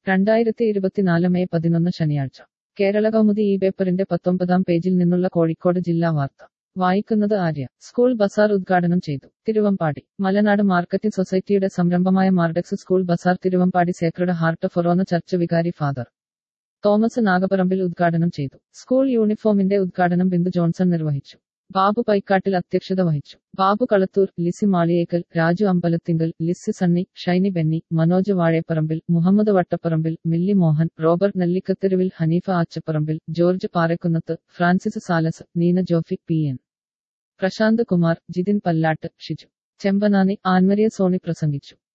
രണ്ടായിരത്തി ഇരുപത്തിനാല് മെയ് പതിനൊന്ന് ശനിയാഴ്ച കേരള കൗമുദി ഈ പേപ്പറിന്റെ പത്തൊമ്പതാം പേജിൽ നിന്നുള്ള കോഴിക്കോട് ജില്ലാ വാർത്ത വായിക്കുന്നത് ആര്യ സ്കൂൾ ബസാർ ഉദ്ഘാടനം ചെയ്തു തിരുവമ്പാടി മലനാട് മാർക്കറ്റിംഗ് സൊസൈറ്റിയുടെ സംരംഭമായ Mardex school bazaar Thiruvambady sacred heart forane church വികാരി ഫാദർ തോമസ് നാഗപറമ്പിൽ ഉദ്ഘാടനം ചെയ്തു സ്കൂൾ യൂണിഫോമിന്റെ ഉദ്ഘാടനം ബിന്ദു ജോൺസൺ നിർവഹിച്ചു ബാബു പൈക്കാട്ടിൽ അധ്യക്ഷത വഹിച്ചു ബാബു കളത്തൂർ ലിസി മാളിയേക്കൽ രാജു അമ്പലത്തിങ്കൽ ലിസി സണ്ണി ഷൈനി ബെന്നി മനോജ് വാഴേപ്പറമ്പിൽ മുഹമ്മദ് വട്ടപ്പറമ്പിൽ മില്ലി മോഹൻ റോബർട്ട് നെല്ലിക്കത്തെരുവിൽ ഹനീഫ ആച്ചപ്പറമ്പിൽ ജോർജ് പാറക്കുന്നത്ത് ഫ്രാൻസിസ് സാലസ് നീന ജോഫി പി എൻ പ്രശാന്ത് കുമാർ ജിതിൻ പല്ലാട്ട് ഷിജു ചെമ്പനാനി ആൻമരിയ സോണി പ്രസംഗിച്ചു